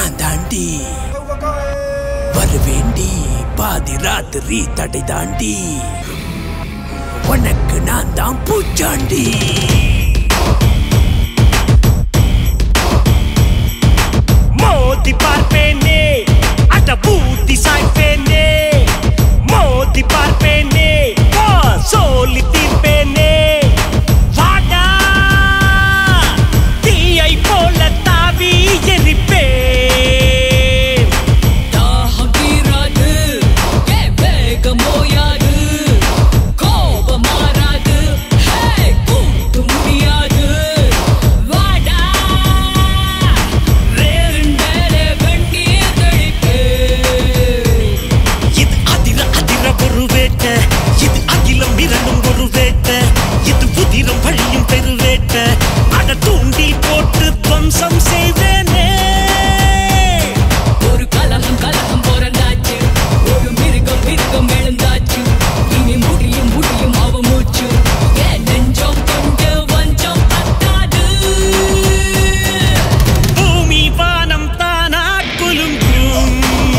நான் தாண்டி வருவேண்டி பாதி ராத்திரி தடை தாண்டி உனக்கு நான் தான் பூச்சாண்டி மோதி பார்ப்பேனே அட பூத்தி சாய்ப்பேனே மோதி பார்ப்பேனே போ சொல்லி தீர்ப்பேனே வாடா தீயை போல தாவி எரிப்பேன் தாகம் தீராது ஏ வேகம் ஓயாது கோபம் மாறாது ஹே கூட்டு முடியாது வாடா வேண்டலே வெண்ணீர் தெளிப்பே இது அதிர அதிர ஒரு வேட்ட இது அகிலம் விரலும் ஒரு வேட்ட இது புதிரம் வழியும் பெருவேட்ட அட தூண்டில் போட்டு துவம்சம் செய்வேனே ஒரு கலகம் கலகம் பிறந்தாச்சு ஒரு மிருகம் மிருகம் எழுந்தாச்சு இனி முடியும் முடியும் அவ மூச்சு ஏன் நெஞ்சம் கொண்டு வஞ்சம் பத்தாது பூமி வானம் தானா குலுங்கும்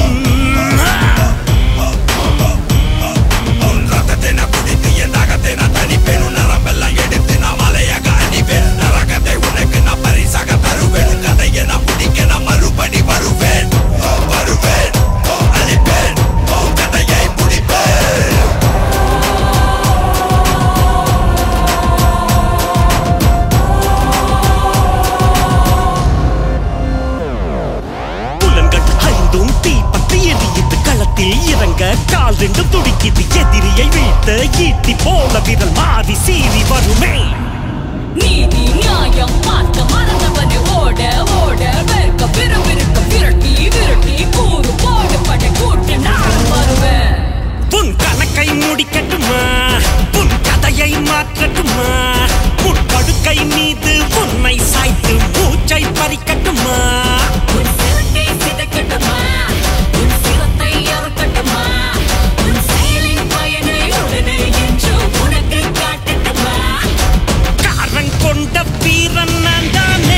புலன்கள் ஐந்தும் தீப்பற்றி எரியுது களத்தில் இறங்க கால் ரெண்டும் துடிக்குது எதிரியை வீழ்த்த ஈட்டி போல விரல் மாறி சீறி வருமே நீதி நியாயம் பார்க்க மறந்தவனை ஓட ஓட வெறுக்க பிறவிருக்க விரட்டி விரட்டி கூறு போடு படை கூட்டு நான் வருவேன் உன் கணக்கை முடிக்கட்டுமா உன் கதையை மாற்றட்டுமா உன் படுக்கை மீது உன்னை சாய்த்து மூச்சை பறிக்கட்டுமா உன் சிரத்தை சிதைக்கட்டுமா உன் சிரத்தை அறுக்கட்டுமா உன் செயலின் பயனை உடனே என்று உனக்கு காட்டட்டுமா காரன் கொண்ட வீரன் நான் தானே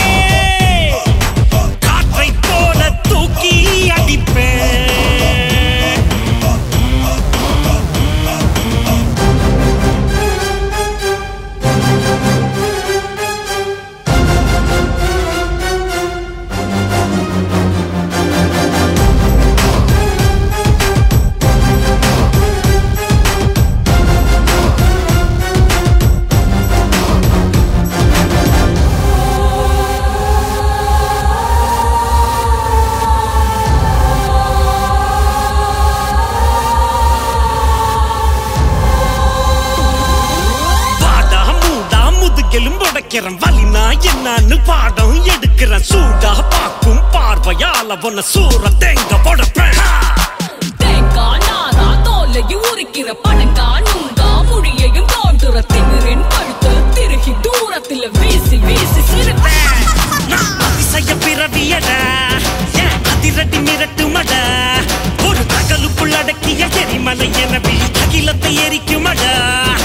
காற்றை போல தூக்கி அடிப்பேன் வாடா மூடா முதுகெலும் உடைக்கிறேன் வலினா என்னன்னு பாடம் எடுக்கிறேன் சூடா பார்க்கும் பார்வையால உன்னை சூற தேங்க உடப்பேன் தேங்காய் நாரா தோலையும் உரிக்கிற பணங்காய் நுங்கா முடியையும் தோன்றுற திமிரின் கழுத்து திருகி தூரத்துல வீசி வீசி சிரிப்பேன் நான் அதிசய பிறவியடா ஏன் அதிரடி மிரட்டுமடா ஒரு தகலுக்குள் அடக்கிய எரிமலை எனவே அகிலத்தை எரிக்குமடா